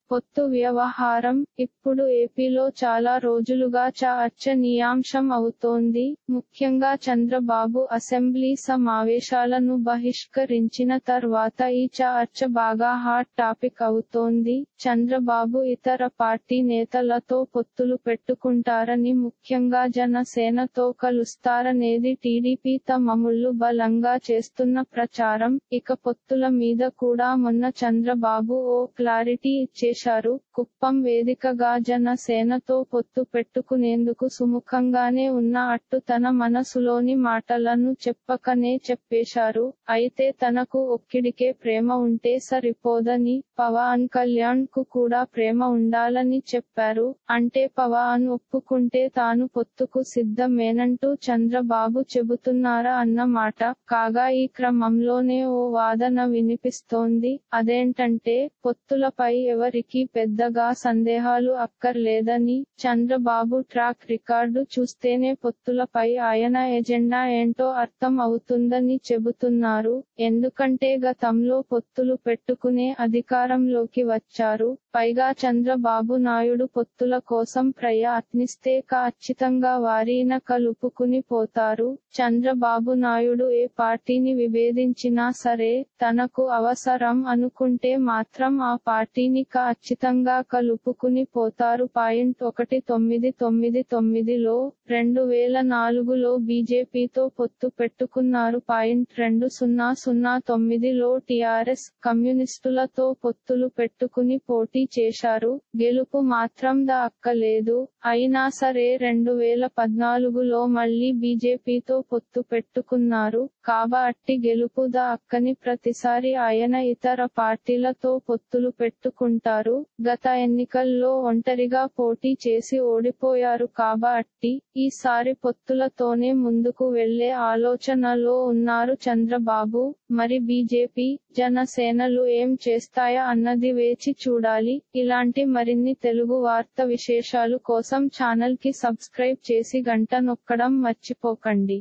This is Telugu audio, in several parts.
పొత్తు వ్యవహారం ఇప్పుడు ఏపీలో చాలా రోజులుగా చర్చనీయాంశం అవుతోంది ముఖ్యంగా చంద్రబాబు అసెంబ్లీ సమావేశాలను బహిష్కరించిన తర్వాత ఈ చర్చ బాగా హాట్ టాపిక్ అవుతోంది చంద్రబాబు ఇతర పార్టీ నేతలతో పొత్తులు పెట్టుకుంటారని ముఖ్యంగా జనసేనతో కలుస్తారనేది టీడీపీ తమముళ్లు బలంగా చేస్తున్న ప్రచారం ఇక పొత్తుల మీద కూడా మొన్న చంద్రబాబు ఓ క్లారిటీ ఇచ్చేశారు కుప్పం వేదికగా జనసేనతో పొత్తు పెట్టుకునేందుకు సుముఖంగానే ఉన్న అట్టు తన మనసులోని మాటలను చెప్పకనే చెప్పేశారు అయితే తనకు ఒక్కిడికే ప్రేమ ఉంటే సరిపోదని పవన్ కళ్యాణ్ కు కూడా ప్రేమ ఉండాలని చెప్పారు అంటే పవన్ ఒప్పుకుంటే తాను పొత్తుకు సిద్ధమేనంటూ చంద్రబాబు చెబుతున్నారా అన్నమాట కాగా ఈ క్రమంలోనే ఓ వాదన వినిపిస్తోంది అదేంటంటే పొత్తులపై ఎవరికీ పెద్దగా సందేహాలు అక్కర్లేదని చంద్రబాబు ట్రాక్ రికార్డు చూస్తేనే పొత్తులపై ఆయన ఎజెండా ఏంటో అర్థం అవుతుందని చెబుతున్నారు ఎందుకంటే గతంలో పొత్తులు పెట్టుకునే అధికారంలోకి వచ్చారు పైగా చంద్రబాబు నాయుడు పొత్తుల కోసం ప్రయత్నిస్తే ఖచ్చితంగా వారిన కలుపుకుని పోతారు చంద్రబాబు నాయుడు ఏ పార్టీని విభేదించినా సరే తనకు అవసరం అనుకుంటే మాత్రం ఆ పార్టీని ఖచ్చితంగా కలుపుకుని పోతారు పాయింట్ ఒకటి తొమ్మిది తొమ్మిది తొమ్మిదిలో రెండు వేల నాలుగులో బీజేపీతో పొత్తు పెట్టుకున్నారు పాయింట్ రెండు సున్నా సున్నా తొమ్మిదిలో టిఆర్ఎస్ కమ్యూనిస్టులతో పొత్తులు పెట్టుకుని పోటీ చేశారు గెలుపు మాత్రం దక్కలేదు అయినా సరే రెండు వేల పద్నాలుగులో మళ్లీ బీజేపీతో పొత్తు పెట్టుకున్నారు కాబట్టి గెలుపు దక్కని ప్రతిసారి ఆయన ఇతర పార్టీలతో పొత్తులు పెట్టుకుంటారు గత ఎన్నికల్లో ఒంటరిగా పోటీ చేసి ఓడిపోయారు కాబట్టి ఈసారి పొత్తులతోనే ముందుకు వెళ్లే ఆలోచనలో ఉన్నారు చంద్రబాబు మరి బీజేపీ జనసేనలు ఏం చేస్తాయా అన్నది వేచి చూడాలి ఇలాంటి మరిన్ని తెలుగు వార్త విశేషాలు కోసం ఛానల్ కి సబ్స్క్రైబ్ చేసి గంట నొక్కడం మర్చిపోకండి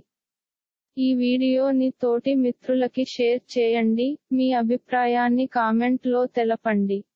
ఈ వీడియోని తోటి మిత్రులకి షేర్ చేయండి మీ అభిప్రాయాన్ని కామెంట్ లో తెలపండి